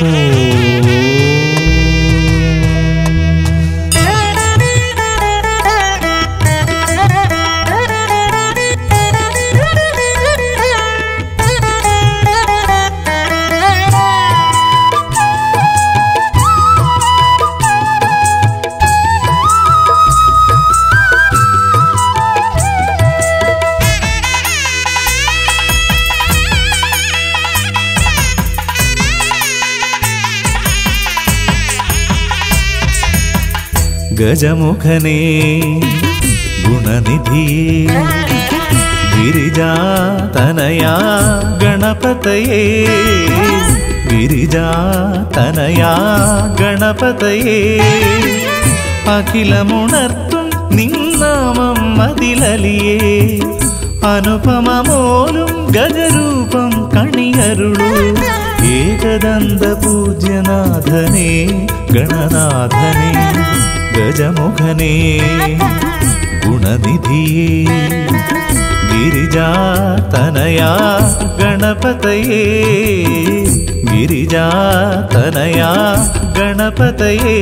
ഗജമുഖനേ ഗുണനിധിയേ ഗിരിജാതനയാ ഗണപതയേ ഗിരിജാതനയാ ഗണപതയേ അഖിലമുണർത്തും നിന്നാമം മതിലലിയേ അനുപമമോലും ഗജരൂപം കണിയരുളൂ ഏകദന്ത പൂജ്യനാഥനേ ഗണനാഥനേ ഗജമുഖനേ ഗുണനിധിയേ ഗിരിജാതനയാ ഗണപതയേ ഗിരിജാതനയാ ഗണപതയേ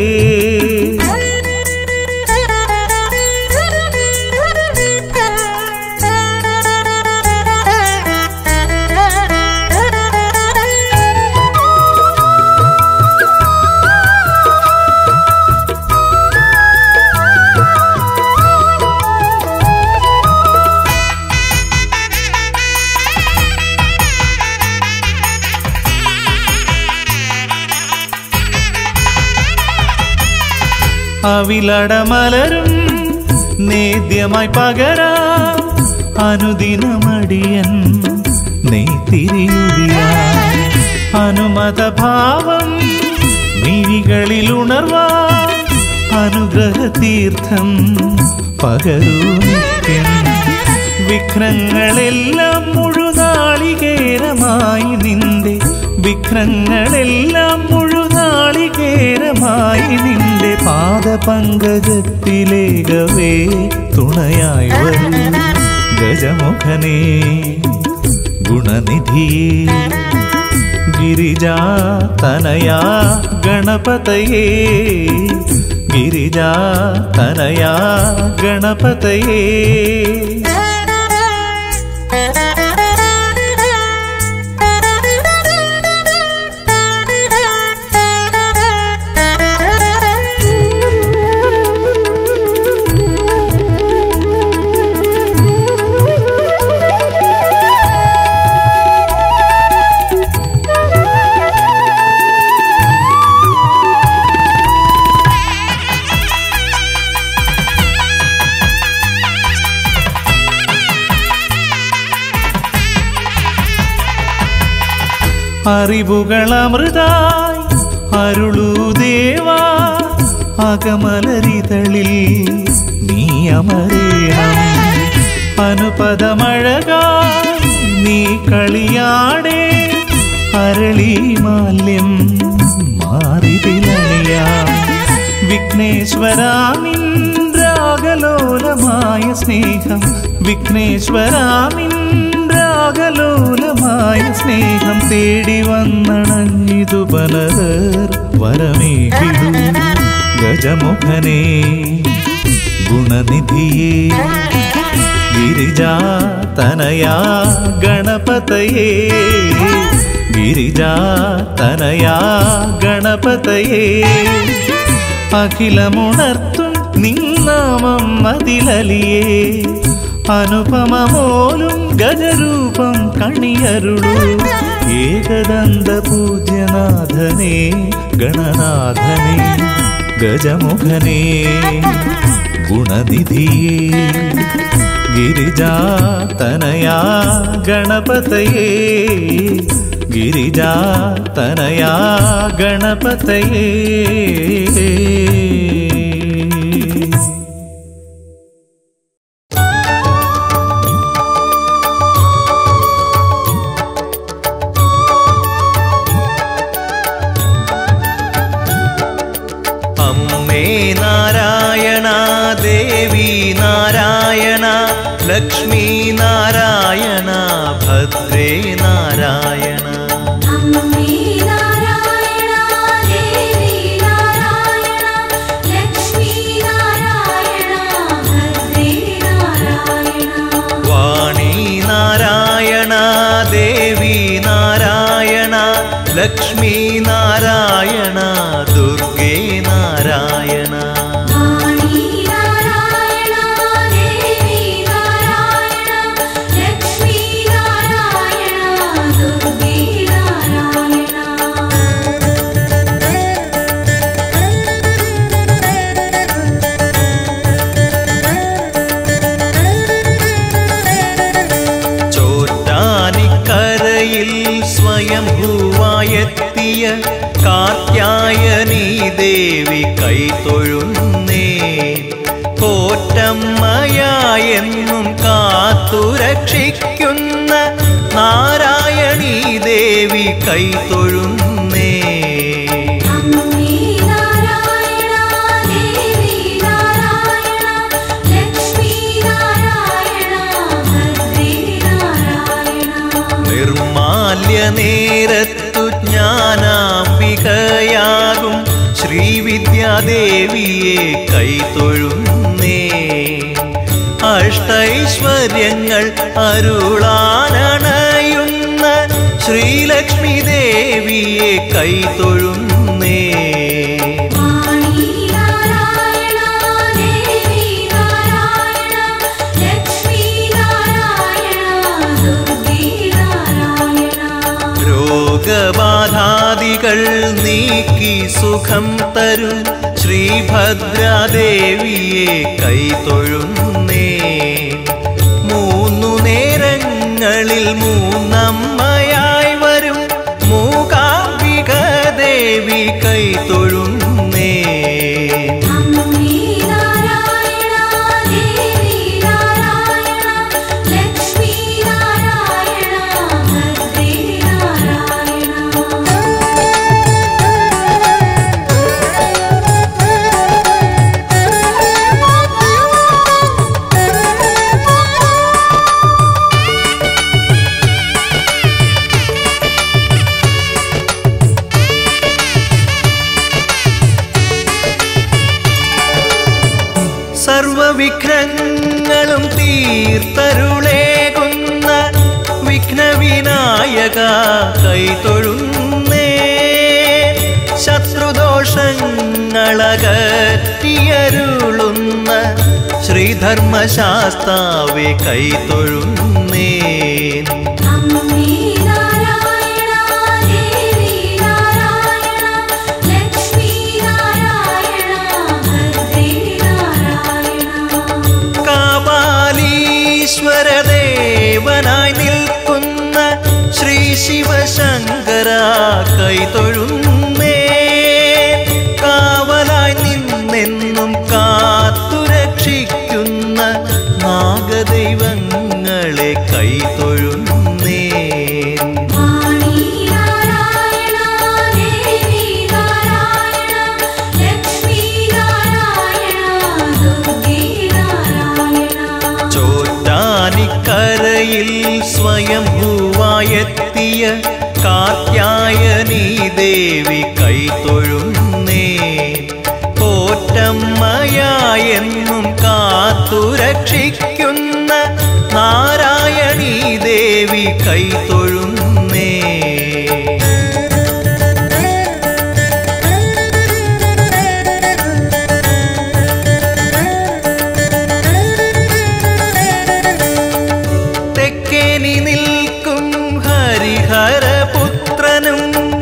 അവിലടമലരും നേദ്യമായി പകരാ അനുദിനമടിയൻ നെയ്ത്തിരിയുതിയ അനുമതഭാവം മിഴികളിൽ ഉണർവാ അനുഗ്രഹ തീർത്ഥം പകരൂ നിത്യം വിഘ്നങ്ങളെല്ലാം മുഴുനാളികേരമായി നിന്റെ വിഘ്നങ്ങളെല്ലാം മുഴുനാളികേരമായി നിന്റെ പാദപങ്കജത്തിലേകവേ തുണയായി വരൂ ഗജമുഖനേ ഗുണനിധിയേ ഗിരിജാതനയാ ഗണപതയേ ഗിരിജാതനയാ ഗണപതയേ അറിവുകളമൃതായി അരുളൂ ദേവാ അകമലരിതളിൽ നീ അമരേണം അനുപദമഴകായി നീ കളിയാടേ അരളി മാല്യം മാറിതിലണിയാം വിഘ്നേശ്വരാമിന്ദ്രാകലോലമായ സ്നേഹം വിഘ്നേശ്വരാമിന്ദ്രാകലോലമായ സ്നേഹം തേടി വന്നണഞ്ഞിതു പലതർ വരമേകിടൂ ഗജമുഖനേ ഗുണനിധിയേ ഗിരിജാതനയാ ഗണപതയേ ഗിരിജാതനയാ ഗണപതയേ അഖിലമുണർത്തും നിന്നാമം മതിലലിയേ അനുപമമോലും ഗജരൂപം കണിയരുളൂ ഏകദന്ത പൂജ്യനാഥനേ ഗണനാഥനേ ഗജമുഖനേ ഗുണനിധിയേ ഗിരിജാതനയാ ഗണപതയേ ഗിരിജാതനയാ ഗണപതയേ അമ്മേ നാരായണ ദേവി നാരായണ ലക്ഷ്മി നാരായണ ഭദ്രേ നാരായണ അമ്മേ നാരായണ ലക്ഷ്മി നാരായണ ദുർഗേ നാരായണ വാണി നാരായണ ദേവി നാരായണ ലക്ഷ്മി നാരായണ ദുർഗേ നാരായണ ചോറ്റാനിക്കരയിൽ സ്വയംഭൂവായെത്തിയ കാർത്യായനീ ദേവി കൈതൊഴുന്നേ പോറ്റമ്മയായെന്നും കാത്തുരക്ഷിക്കുന്ന നാരായണീ ദേവി കൈതൊഴുന്നേ അമ്മേ നാരായണ ദേവി നാരായണ ലക്ഷ്മി നാരായണ ഭദ്രേ നാരായണ നിർമാല്യ നേരത്തു ജ്ഞാനാംബികയാകും ശ്രീവിദ്യാദേവിയെ കൈതൊഴുന്നേ അഷ്ടൈശ്വര്യങ്ങൾ അരുളാനണയുന്ന ശ്രീലക്ഷ്മി ദേവിയെ കൈതൊഴുന്നേ വാണി നാരായണ ദേവി നാരായണ ലക്ഷ്മി നാരായണ ദുർഗേ നാരായണ രോഗബാധാദികൾ നീക്കി സുഖം തരും ശ്രീഭദ്രാദേവിയെ കൈതൊഴുന്നേ മൂന്നു നേരങ്ങളിൽ മൂന്നമ്മയായി വരും മൂകാംബിക ദേവി കൈതൊഴുന്നേ അമ്മേ നാരായണ ദേവി നാരായണ ലക്ഷ്മി നാരായണ ഭദ്രേ നാരായണ സർവവിഘ്നങ്ങളും തീർത്തരുളേകുന്ന വിഘ്നവിനായക കൈതൊഴുന്നേ ശത്രുദോഷങ്ങളകറ്റിയരുളുന്ന ശ്രീധർമ്മശാസ്താവെ കൈതൊഴുന്നേ അമ്മേ നാരായണ ദേവി നാരായണ ലക്ഷ്മി നാരായണ ഭദ്രേ നാരായണ കാപാലീശ്വരദേവനായി നിൽക്കുന്ന ശ്രീ ശിവശങ്കര കൈതൊഴുന്നേ കാവലായി നിന്നെന്നും കാത്തുരക്ഷിക്കുന്ന നാഗദൈവങ്ങളെ കൈതൊഴുന്നേ വാണി നാരായണ ദേവി നാരായണ ലക്ഷ്മി നാരായണ ദുർഗേ നാരായണ ചോറ്റാനിക്കരയിൽ സ്വയംഭൂവായെത്തിയ കാർത്യായനീ ദേവി കൈതൊഴുന്നേ പോറ്റമ്മയായെന്നും കാത്തുരക്ഷിക്കുന്ന നാരായണീ ദേവി കൈതൊഴുന്നേ തെക്കേനി നിൽക്കും ഹരിഹരപുത്രനും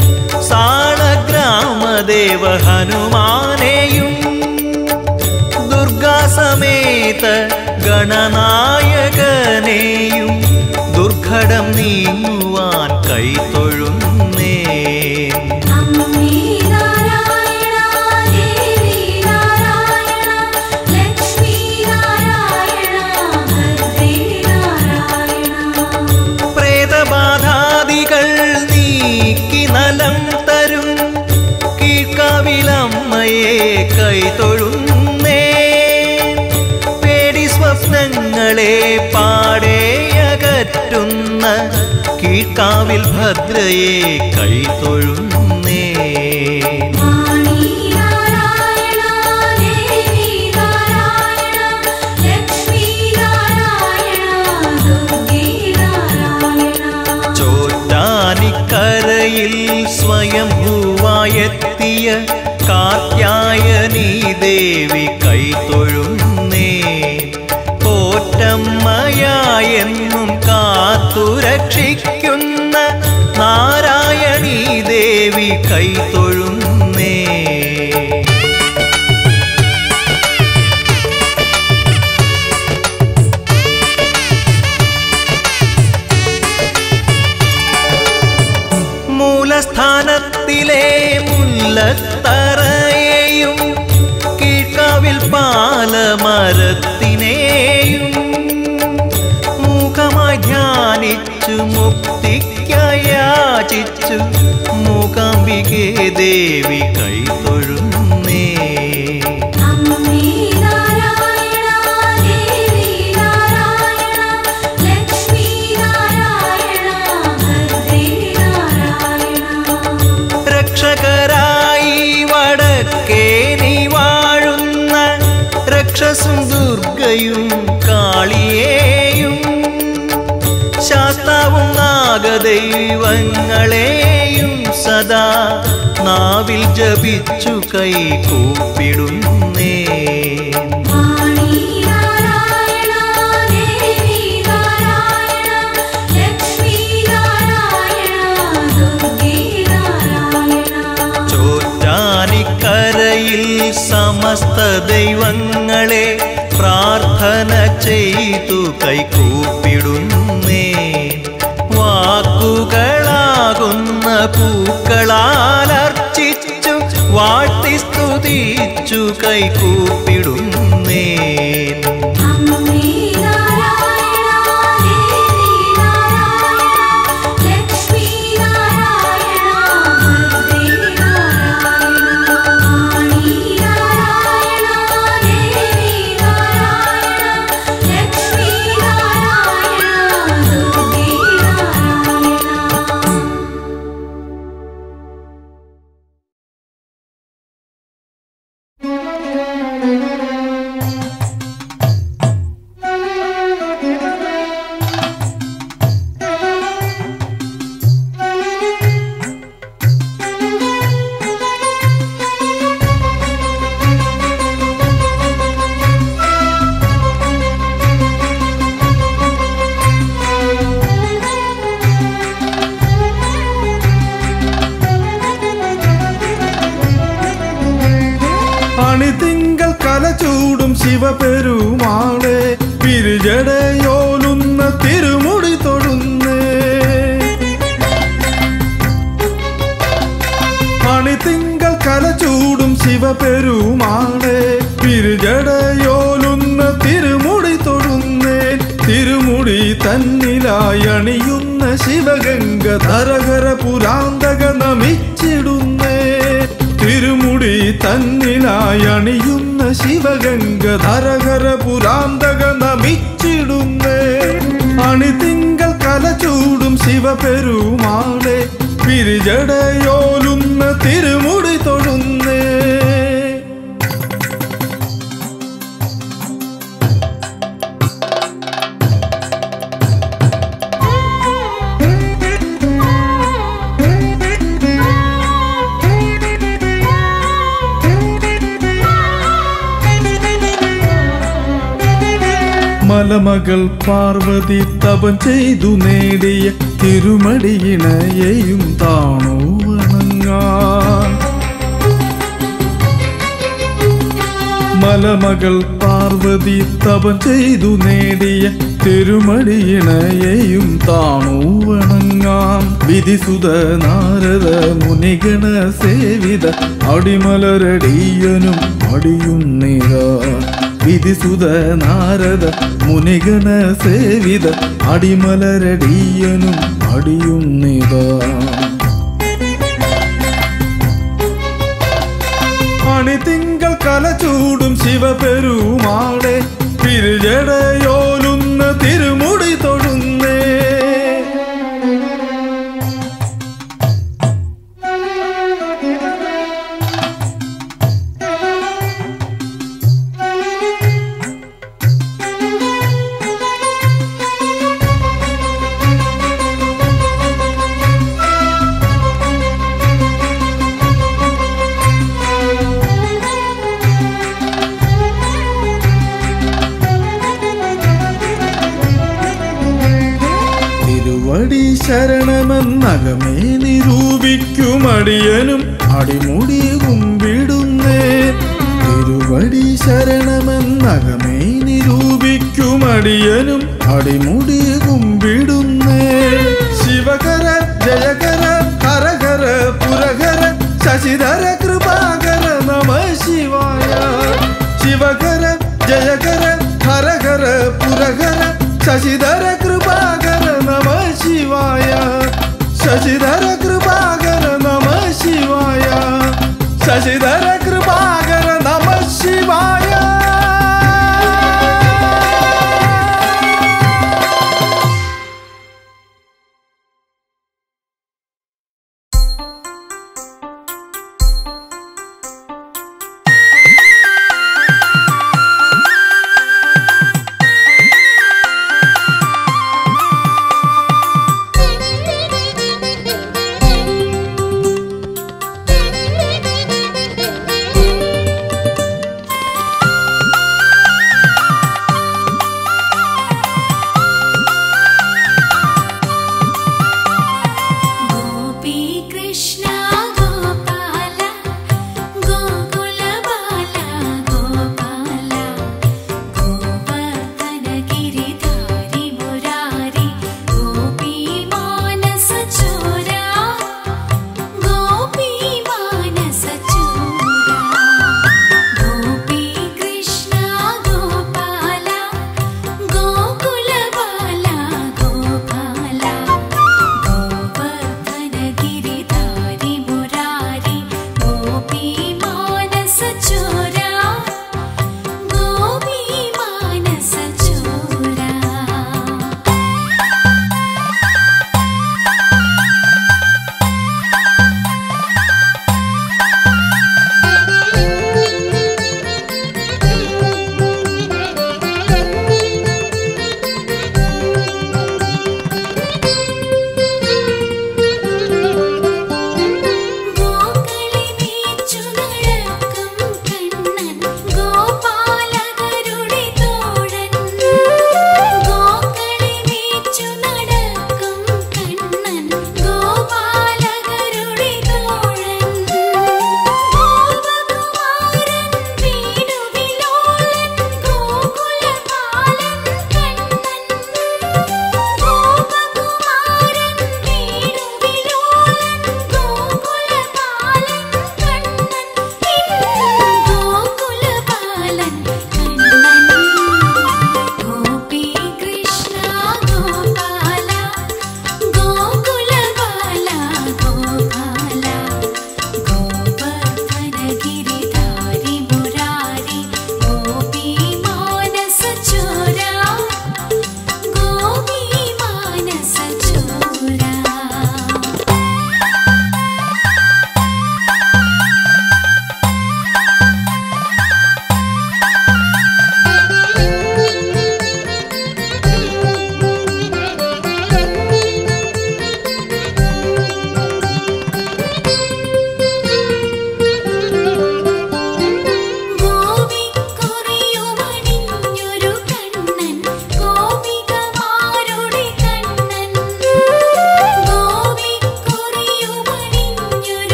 സാളഗ്രാമദേവ ഹനുമാനെയും ദുർഗാസമേത ഗണനായകനെയും ദുർഘടം നീങ്ങുവാൻ കൈതൊഴുന്നേ അമ്മേ നാരായണ ദേവി നാരായണ ലക്ഷ്മി നാരായണ ഭദ്രേ നാരായണ പ്രേതബാധാദികൾ നീക്കി നലം തരും കീഴ്ക്കാവിലമ്മയെ കൈതൊഴുന്നേ പേടി സ്വപ്നങ്ങളെ പാടേയകറ്റുന്ന കീഴ്ക്കാവിൽ ഭദ്രയെ കൈതൊഴുന്നേ വാണി നാരായണ ദേവി നാരായണ ലക്ഷ്മി നാരായണ ദുർഗേ നാരായണ ചോറ്റാനിക്കരയിൽ സ്വയം പ്രിയ കാർത്യായനീ ദേവി കൈത്തൊഴുന്നേ പോറ്റമ്മയായെന്നും കാത്തുരക്ഷിക്കുന്ന നാരായണീ ദേവി കൈത്തൊഴുന്നേ മൂലസ്ഥാനത്തിലെ മുല്ലത്തറയെയും കീഴ്ക്കാവിൽ പാലമരത്തിനെയും മുഖമായി ധ്യാനിച്ചു മുക്തിക്കയാചിച്ചു മൂകാംബികേ ദേവി കൈതൊഴുന്നേ അമ്മേ നാരായണ ദേവി നാരായണ ലക്ഷ്മി നാരായണ ഭദ്രേ നാരായണ രക്ഷകരായി വടക്കേനി വാഴുന്ന രക്ഷസും ദുർഗയും കാളിയേയും ശാസ്താവും നാഗദൈവങ്ങളെയും സദാ നാവിൽ ജപിച്ചു കൈ കൂപ്പിടുന്നേ വാണി നാരായണ ദേവി നാരായണ ലക്ഷ്മി നാരായണ ദുർഗേ നാരായണ ചോറ്റാനിക്കരയിൽ സമസ്ത ദൈവങ്ങളെ പ്രാർത്ഥന ചെയ്തു കൈകൂപ്പിടുന്നേ വാക്കുകളാകുന്ന പൂക്കളാലർച്ചിച്ചു വാഴ്ത്തി സ്തുതിച്ചു കൈകൂപ്പിടുന്നേ അമ്മേ നാരായണ ദേവി നാരായണ ലക്ഷ്മി നാരായണ ഭദ്രേ നാരായണ വാണി നാരായണ ദേവി നാരായണ ലക്ഷ്മി നാരായണ ദുർഗേ നാരായണ അണിതിങ്കൾ കലചൂടും ശിവപെരുമാളെ പിരിജടയോലുന്ന തിരുമുടി തൊടുന്നേ അണിതിങ്കൾ കലചൂടും ശിവപെരുമാളെ പിരിജടയോലുന്ന തിരുമുടി തൊടുന്നേ തിരുമുടി തന്നിലായി അണിയുന്ന ശിവഗംഗ ധരകര പുരാന്തക നമിച്ചിടുന്നേ തിരുമുടി തന്നിലായി അണിയുന്ന ശിവഗംഗ ധരകര പുരാന്തക നമിച്ചിടുന്നേ അണിതിങ്കൾ കലചൂടും ശിവപെരുമാളെ പിരിജടയോലുന്ന തിരുമുടി തൊടുന്നേ മലമകൾ പാർവതി തപം ചെയ്തു നേടിയ തിരുമടിയിണയെയും താണു വണങ്ങാൻ മലമകൾ പാർവതി തപം ചെയ്തു നേടിയ തിരുമടിയിണയെയും താണു വണങ്ങാം വിധിസുത നാരദ മുനിഗണ സേവിത അടിമലരടിയനും അടിയുന്നിത വിധിസുത നാരദ മുനിഗണ സേവിത അടിമലരടിയനും അടിയുന്നിത അണിതിങ്കൾ കലചൂടും ശിവപെരുമാളെ തിരുജടയോലുന്ന തിരുമുടി തൊടുന്നേ തിരുവടി ശരണമെന്നകമേ നിരൂപിക്കുമടിയനും അടിമുടി കുമ്പിടുന്നേ തിരുവടി ശരണമെന്നകമേ നിരൂപിക്കുമടിയനും അടിമുടി കുമ്പിടുന്നേ ശിവകര ജയകര ഹരഹര പുരഹര ശശിധര കൃപാകര നമ ശിവായ ശിവകര ജയകര ഹരഹര പുരഹര ശശിധര കൃപാകര നമ ശിവായ ശശിധര കൃപാകര നമ ശിവായ ശശിധര കൃപാകര നമ ശിവായ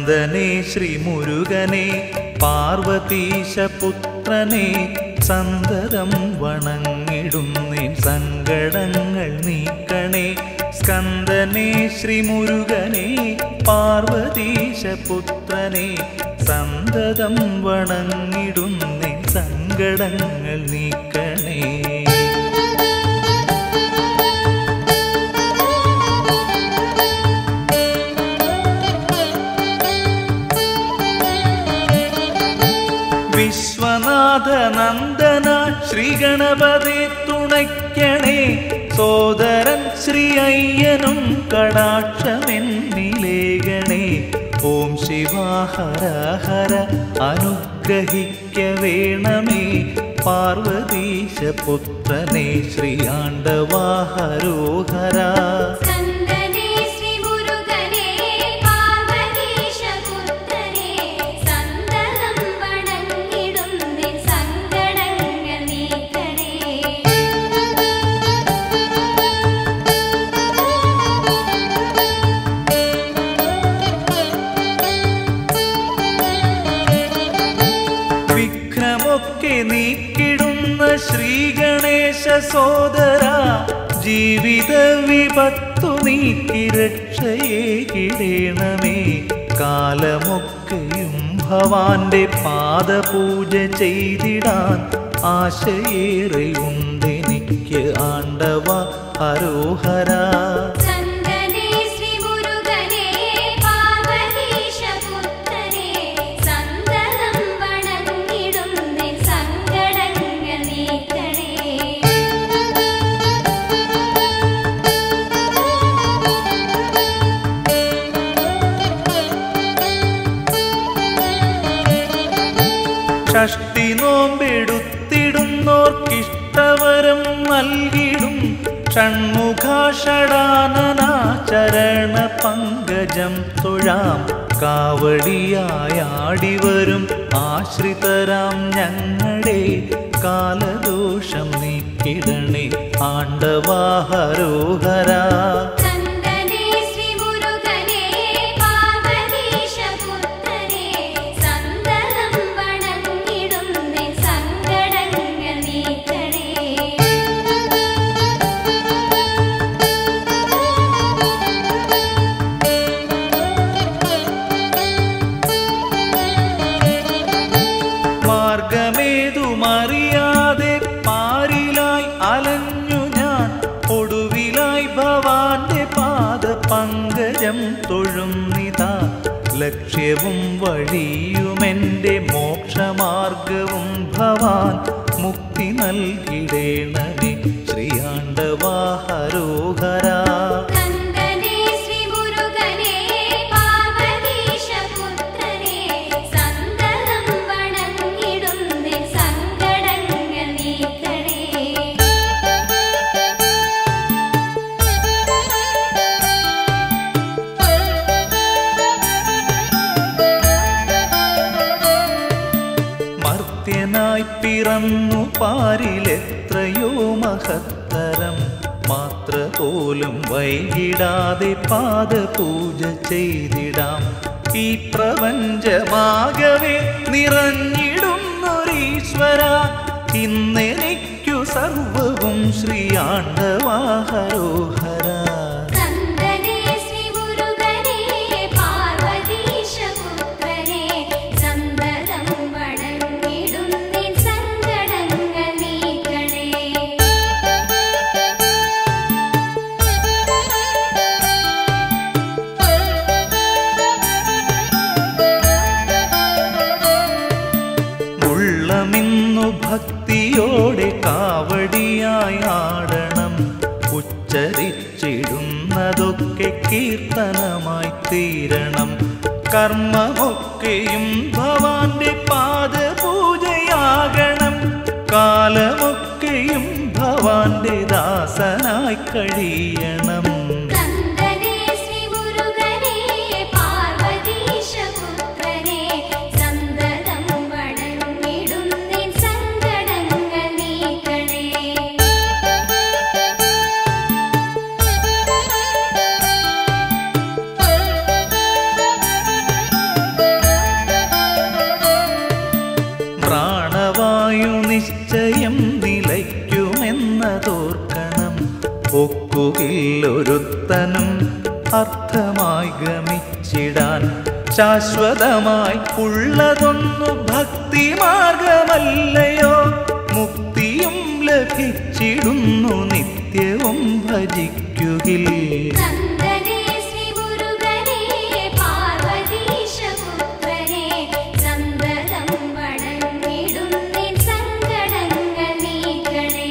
സ്കന്ദനെ ശ്രീമുരുകനെ പാർവതീശപുത്രനെ സന്തതം വണങ്ങിടുന്നേൻ സങ്കടങ്ങൾ നീക്കണേ സ്കന്ദനെ ശ്രീമുരുകനെ പാർവതീശപുത്രനെ സന്തതം വണങ്ങിടുന്നേൻ സങ്കടങ്ങൾ നീക്കണേ വിശ്വനാഥ നന്ദന ശ്രീഗണപതി തുണയ്ക്കണേ സോദരൻ ശ്രീ അയ്യനും കടാക്ഷമെന്നിലേകണേ ഓം ശിവാഹര ഹര അനുഗ്രഹിക്ക വേണമേ പാർവതീശ പുത്രനെ ശ്രീയാണ്ടവാഹരോഹര സ്കന്ദനേ ശ്രീ മുരുകനേ പാർവതീശ പുത്രനേ സന്തതം വണങ്ങിടുന്നേ സങ്കടങ്ങൾ നീക്കണേ വിഘ്നമൊക്കെ നീക്കിടുന്ന ശ്രീഗണേശ സോദര ജീവിത വിപത്തു നീക്കി രക്ഷയെ കിടേണമേ കാലമൊക്കെയും ഭവാന്റെ പാദപൂജ ചെയ്തിടാൻ ആശയേറെയുണ്ടെനിക്ക് ആണ്ടവ ഹരോഹര സ്കന്ദനേ ശ്രീ മുരുകനേ പാർവതീശ പുത്രനേ സന്തതം വണങ്ങിടുന്നേ സങ്കടങ്ങൾ നീക്കണേ ഷഷ്ടി നോമ്പെടുത്തിടുന്നോർക്കിഷ്ടവരം നൽകിടും ഷൺമുഖാഷടാനന ചരണ പങ്കജം തൊഴാം കാവടിയായാടിവരും ആശ്രിതരാം ഞങ്ങളെ കാലദോഷം നീക്കിടണേ ആണ്ടവാഹരോഹര സ്കന്ദനേ ശ്രീ മുരുകനേ പാർവതീശ പുത്രനേ സന്തതം വണങ്ങിടുന്നേ സങ്കടങ്ങൾ നീക്കണേ മാർഗമേതുമറിയാതെ പാരിലായി അലഞ്ഞു ഞാൻ ഒടുവിലായി ഭവാന്റെ പാദ പങ്കജം തൊഴുന്നിതാ ലക്ഷ്യവും വഴിയുമെന്റെ മോക്ഷമാർഗവും ഭവാൻ മുക്തി നൽകിടേണമേ ശ്രീയാണ്ടവാഹരോഹര സ്കന്ദനേ ശ്രീ മുരുകനേ പാർവതീശ പുത്രനേ സന്തതം വണങ്ങിടുന്നേ സങ്കടങ്ങൾ നീക്കണേ മർത്യനായി പിറന്നു പാരിലെത്രയോ മഹത്തരം മാത്ര പോലും വൈകിടാതെ പാദപൂജ ചെയ്തിടാം ഈ പ്രപഞ്ചമാകവേ നിറഞ്ഞിടുന്നൊരീശ്വര ഇന്നെനിക്കു സർവവും ശ്രീയാണ്ടവാഹരോഹര സ്കന്ദനേ ശ്രീ മുരുകനേ പാർവതീശ പുത്രനേ സന്തതം വണങ്ങിടുന്നേ സങ്കടങ്ങൾ നീക്കണേ ഉള്ളമിന്നു ഭക്തിയോടെ കാവടിയായി ആടണം ഉച്ചരിച്ചിടുന്നതൊക്കെ കീർത്തനമായി തീരണം കർമ്മമൊക്കെയും ഭവാന്റെ പാദപൂജയാകണം കാലമൊക്കെയും ഭവാന്റെ ദാസനായി കഴിയണം സ്കന്ദനേ ശ്രീ മുരുകനേ പാർവതീശ പുത്രനേ സന്തതം വണങ്ങിടുന്നേ സങ്കടങ്ങൾ നീക്കണേ നിശ്ചയം നിലയ്ക്കുമെന്നതോർക്കണം ഒക്കുകില്ലൊരുത്തനും അർത്ഥമായി ഗമിച്ചിടാൻ ശാശ്വതമായി ഉള്ളതൊന്നു ഭക്തി മാർഗമല്ലയോ മുക്തിയും ലഭിച്ചിടുന്നു നിത്യവും ഭജിക്കുകിൽ നന്ദനേ ശ്രീ മുരുകനേ പാർവതീശപുത്രനേ സന്തതം വണങ്ങിടുന്നിൻ സങ്കടങ്ങൾ നീക്കണേ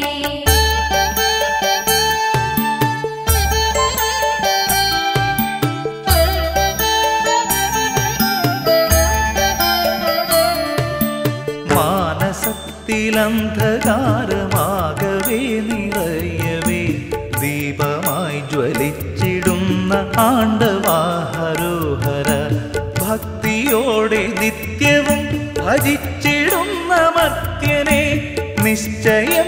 മാനസത്തിലന്ധകാരമാകവേ നിറയവേ ദീപമായി ജ്വലിച്ചിടുന്ന ആണ്ടവാഹരോഹര ഭക്തിയോടെ നിത്യവും ഭജിച്ചിടുന്ന മർത്യനെ നിശ്ചയം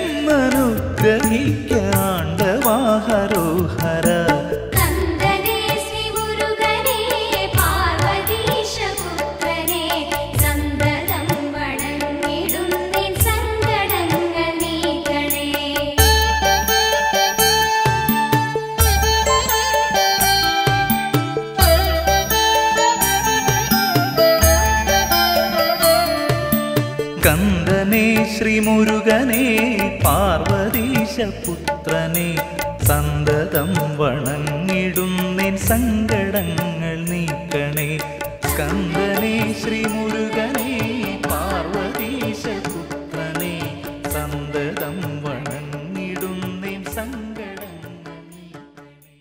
അനുഗ്രഹിക്കാണ്ടവാഹരോഹര നന്ദനേ ശ്രീ മുരുകനേ പാർവതീശപുത്രനേ സന്തതം വണങ്ങിടുന്നിൻ സങ്കടങ്ങൾ നീക്കണേ കന്ദനേ ശ്രീമുരുകനേ പാർവതീശപുത്രനെ സന്തതം വണങ്ങിടുന്നിൻ സങ്കടങ്ങൾ നീക്കണേ കന്ദനേ ശ്രീമുരുകനേ പാർവതീശപുത്രനെ സന്തതം വണങ്ങിടുന്നിൻ സങ്കടങ്ങൾ നീക്കണേ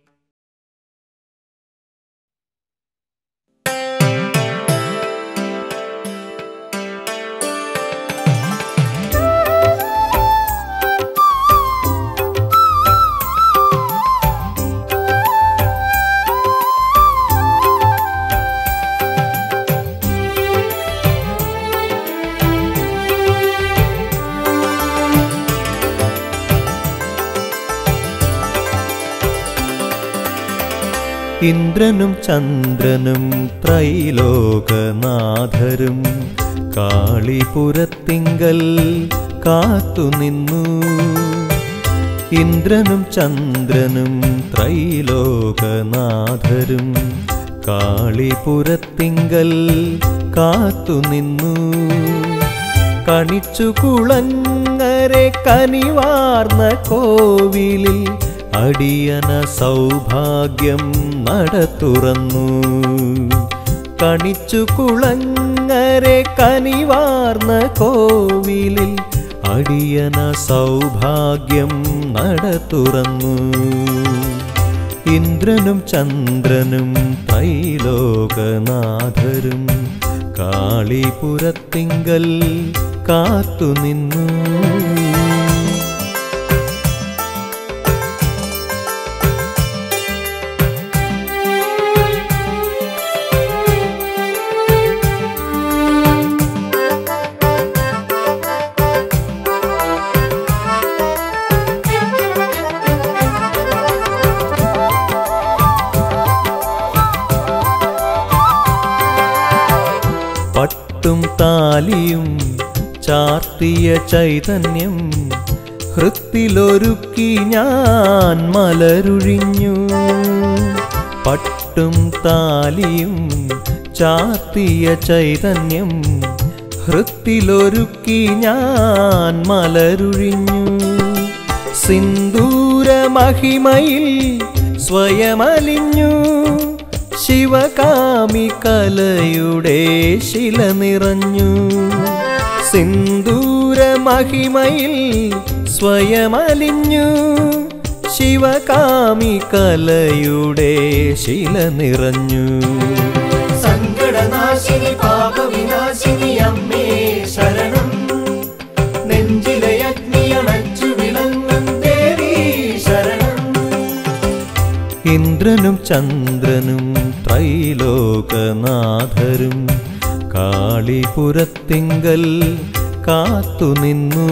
ഇന്ദ്രനും ചന്ദ്രനും ത്രൈലോകനാഥരും കാളിപുരത്തിങ്കൽ കാത്തുനിന്നു ഇന്ദ്രനും ചന്ദ്രനും ത്രൈലോകനാഥരും കാളിപുരത്തിങ്കൽ കാത്തുനിന്നു കണിച്ചു കുളങ്ങരെ കനിവാർന്ന കോവിലിൽ അടിയന സൗഭാഗ്യം നട തുറന്നു കണിച്ചു കുളങ്ങരെ കനിവാർന്ന കോവിലിൽ അടിയന സൗഭാഗ്യം നട തുറന്നു ഇന്ദ്രനും ചന്ദ്രനും ത്രൈലോകനാഥരും കാളിപുരത്തിങ്കൽ കാത്തുനിന്നു പട്ടും താലിയും ചാർത്തിയ ചൈതന്യം ഹൃത്തിലൊരുക്കി ഞാൻ മലരുഴിഞ്ഞു പട്ടും താലിയും ചാർത്തിയ ചൈതന്യം ഹൃത്തിലൊരുക്കി ഞാൻ മലരുഴിഞ്ഞു സിന്ദൂര മഹിമയിൽ സ്വയമലിഞ്ഞു ശിവകാമി കലയുടെ ശില നിറഞ്ഞു സിന്ദൂര മഹിമയിൽ സ്വയമലിഞ്ഞു ശിവകാമി കലയുടെ ശില നിറഞ്ഞു സങ്കടനാശിനി പാപവിനാശിനി അമ്മേ ശരണം നെഞ്ചിലെ അഗ്നിയണച്ചു വിളങ്ങും ദേവി ശരണം ഇന്ദ്രനും ചന്ദ്രനും ത്രൈലോകനാഥരും കാളിപുരത്തിങ്കൽ കാത്തുനിന്നു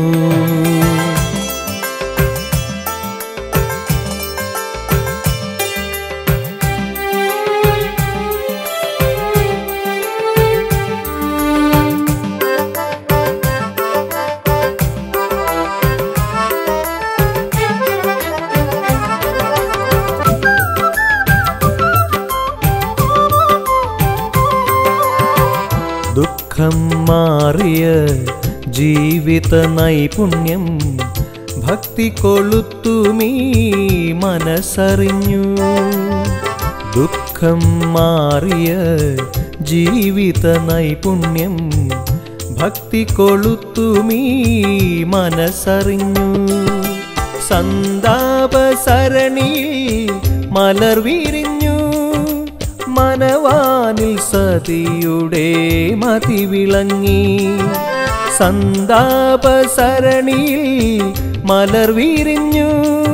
മാറിയ ജീവിത നൈപുണ്യം ഭക്തി കൊളുത്തുമീ മനസ്സറിഞ്ഞു ദുഃഖം മാറിയ ജീവിത നൈപുണ്യം ഭക്തി കൊളുത്തുമീ മനസ്സറിഞ്ഞു സന്താപ സരണിയിൽ മലർ വിരിഞ്ഞു മനവാനിൽ സതിയുടെ മതി വിളങ്ങി സന്താപ സരണിയിൽ മലർ വിരിഞ്ഞു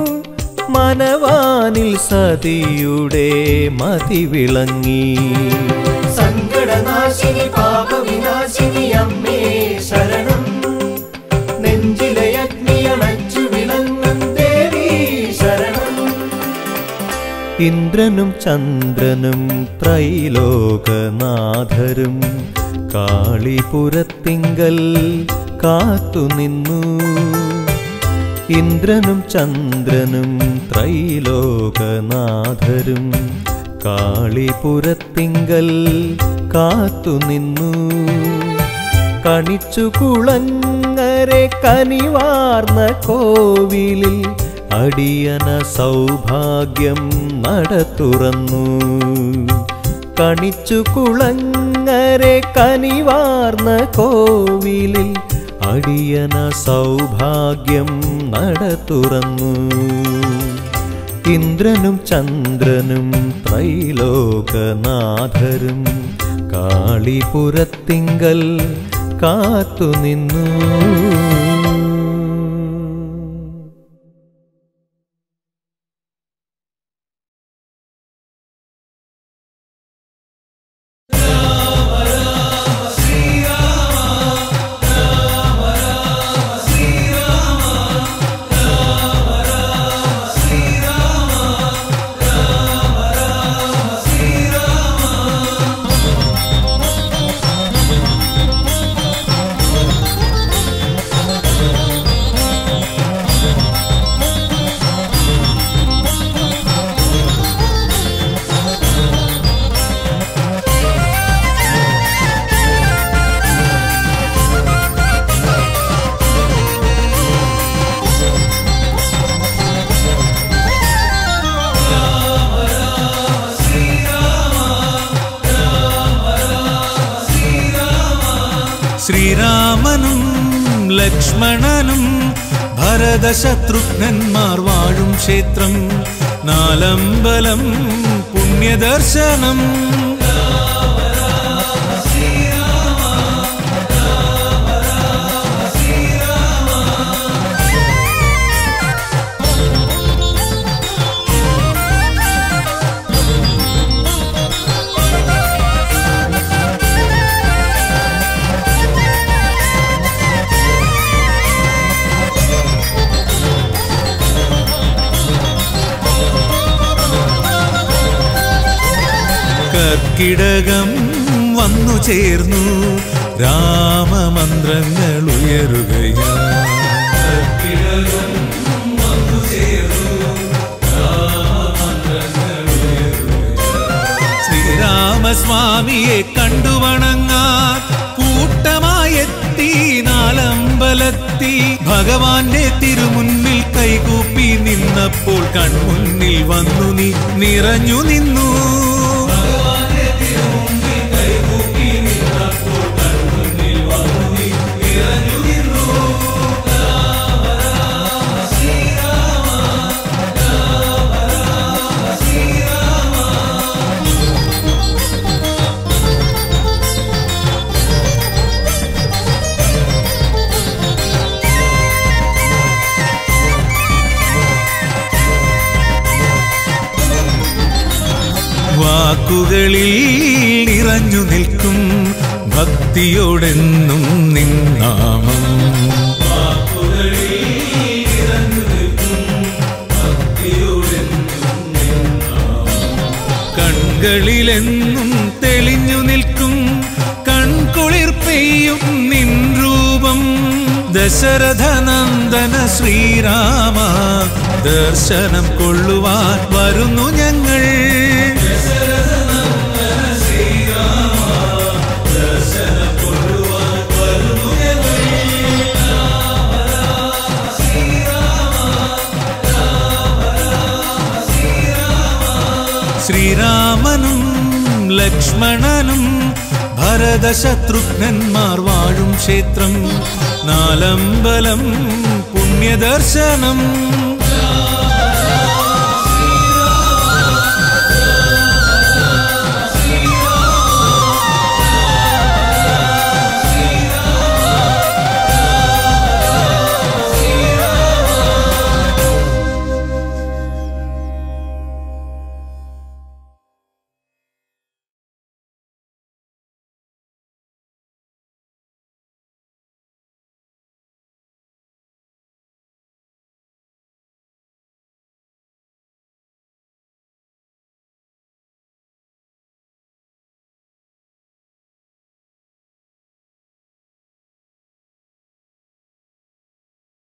മനവാനിൽ സതിയുടെ മതി വിളങ്ങി സങ്കടനാശിനി പാപവിനാശിനി അമ്മേ ശരണം നെഞ്ചിലെ അഗ്നിയണച്ചു വിളങ്ങും ദേവി ശരണം ഇന്ദ്രനും ചന്ദ്രനും ത്രൈലോകനാഥരും കാളിപുരത്തിങ്കൽ കാത്തുനിന്നു ഇന്ദ്രനും ചന്ദ്രനും ത്രൈലോകനാഥരും കാളിപുരത്തിങ്കൽ കാത്തുനിന്നു കണിച്ചു കുളങ്ങരെ കനിവാർന്ന കോവിലിൽ അടിയന സൗഭാഗ്യം നട തുറന്നു കണിച്ചു കുളങ്ങരെ കനിവാർന്ന കോവിലിൽ അടിയന സൗഭാഗ്യം നട തുറന്നു ഇന്ദ്രനും ചന്ദ്രനും ത്രൈലോകനാഥരും കാളിപുരത്തിങ്കൽ കാത്തുനിന്നു ശ്രീരാമനും ലക്ഷ്മണനും ഭരതശത്രുഘ്നന്മാർ വാഴും ക്ഷേത്രം നാലമ്പലം പുണ്യദർശനം കർക്കിടകം വന്നു ചേർന്നു രാമമന്ത്രങ്ങൾ ഉയരുകയാ ശ്രീരാമസ്വാമിയെ കണ്ടു വണങ്ങാൻ കൂട്ടമായെത്തി നാലമ്പലത്തി ഭഗവാന്റെ തിരുമുന്നിൽ കൈകൂപ്പി നിന്നപ്പോൾ കൺമുന്നിൽ വന്നു നീ നിറഞ്ഞു നിന്നു വാക്കുകളിൽ നിറഞ്ഞു നിൽക്കും ഭക്തിയോടെന്നും നിന്നാമം കൺകളിലെന്നും തെളിഞ്ഞു നിൽക്കും കൺകുളിർ പെയ്യും നിൻ രൂപം ദശരഥനന്ദന ശ്രീരാമ ദർശനം കൊള്ളുവാൻ വരുന്നു ഞങ്ങൾ ലക്ഷ്മണനും ഭരതശത്രുഘ്നന്മാർ വാഴും ക്ഷേത്രം നാലമ്പലം പുണ്യദർശനം